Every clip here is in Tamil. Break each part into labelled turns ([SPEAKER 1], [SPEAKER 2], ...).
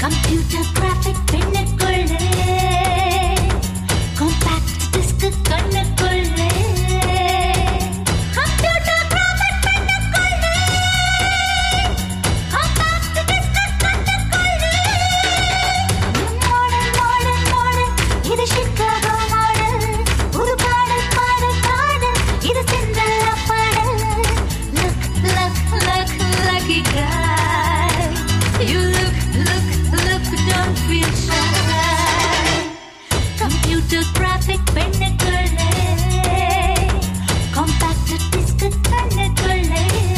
[SPEAKER 1] கம்ப்யூட்டர் கிராஃபிக் பெண்ணுக்குள்ளே காம்பாக்ட் டிஸ்க் கண்ணுக்குள்ளே கம்ப்யூட்டர் கிராஃபிக் பெண்ணுக்குள்ளே காம்பாக்ட் டிஸ்க் கண்ணுக்குள்ளே மாடல் மாடல் மாடல் இது சிக்காகோ மாடல் ஒரு பாடல் பாடல் பாடல் இது சிந்தல்லா பாடல் look look look lucky guy you look look look don't feel shy computer graphic பெண்ணுக்குள்ளே காம்பாக்ட் டிஸ்க் கண்ணுக்குள்ளே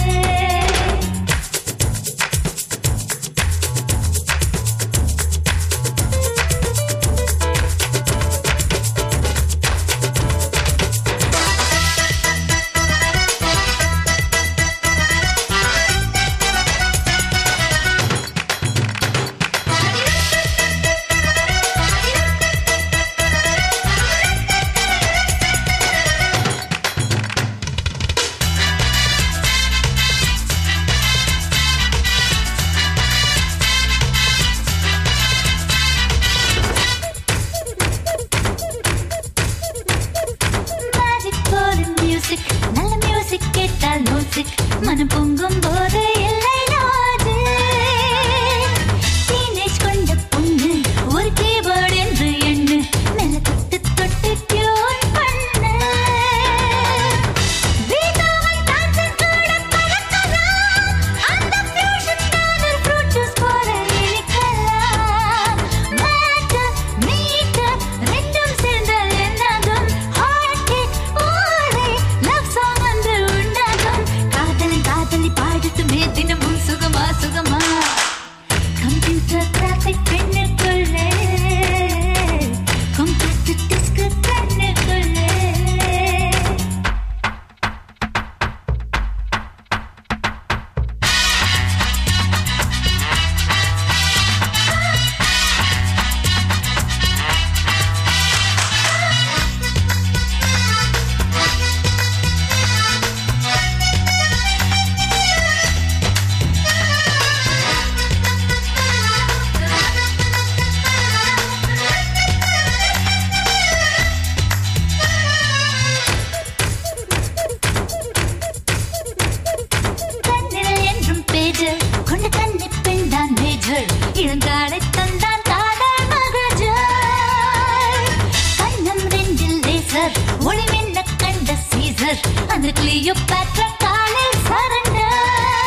[SPEAKER 1] மேஜிக் போல மியூசிக் நல்ல மியூசிக் கேட்டால் மியூசிக் மனம் பொங்கும் போது இல்லை நாது டீனேஜ் கொண்ட பொண்ணு ஒரு கீபோர்டு என்று எண்ணு மெல்ல தொட்டு தொட்டு டியூன் பண்ணு பீட்டோவன் டான்ஸின் கூட பழக்கலாம் அந்த ஃபியூஷன் தான் ஒரு ஃப்ரூட் ஜூஸ் போல இனிக்கலாம் மேட்டர் மீட்டர் ரெண்டும் சேர்ந்தால் என்னாகும் ஹார்ட் பீட் ஓரே லவ் சாங் வந்து உண்டாகும் காதலி காதலி பாடட்டுமே தினமும் சுகமா சுகமா கம்ப்யூட்டர் கிராஃபிக் பெண்ணுக்குள்ளே கம்ப்யூட்டர் டிஸ்க் கண்ணுக்குள்ளே கண்ணில் என்றும் பேஜர் கொண்ட கண்ணி பெண் தான் மேஜர் இளங்காடை தந்தான் காதல் மகஜர் கண்ணம் ரெண்டில் லேசர் ஒளி மின்ன கண்ட சீசர் அந்த கிளியோபாட்ரா காலில் சரண்டர்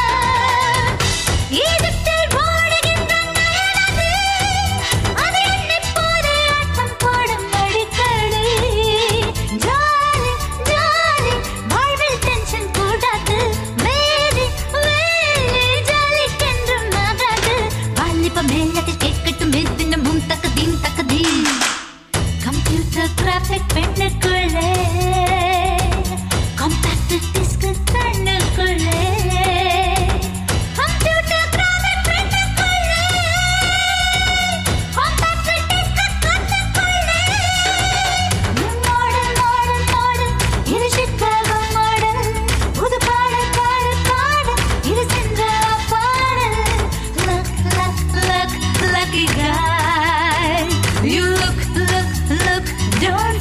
[SPEAKER 1] ஈஜிப்தில் ஓடுகின்ற நயனது அது எண்ணிப் போது ஆட்டம் போடும் அடிக்கடி ஜாலி ஜாலி வாழ்வில் டென்ஷன் கூடாது வேதி வேலி ஜாலிக்கென்றும் ஆகாது வாலிப மேலத்தில் கேட்கட்டும் தினமும் தக்கதீம் தக்கதீம் கம்ப்யூட்டர் கிராஃபிக் பெண்ணுக்குள்ளே காம்பாக்ட் டிஸ்க் கண்ணுக்குள்ளே கம்ப்யூட்டர் கிராஃபிக் பெண்ணுக்குள்ளே காம்பாக்ட் டிஸ்க் கண்ணுக்குள்ளே மாடல் மாடல் மாடல் இது சிக்காகோ மாடல் புது பாடல் பாடல் பாடல் இது சென்றா பாடல் luck luck luck lucky guy you look look look don't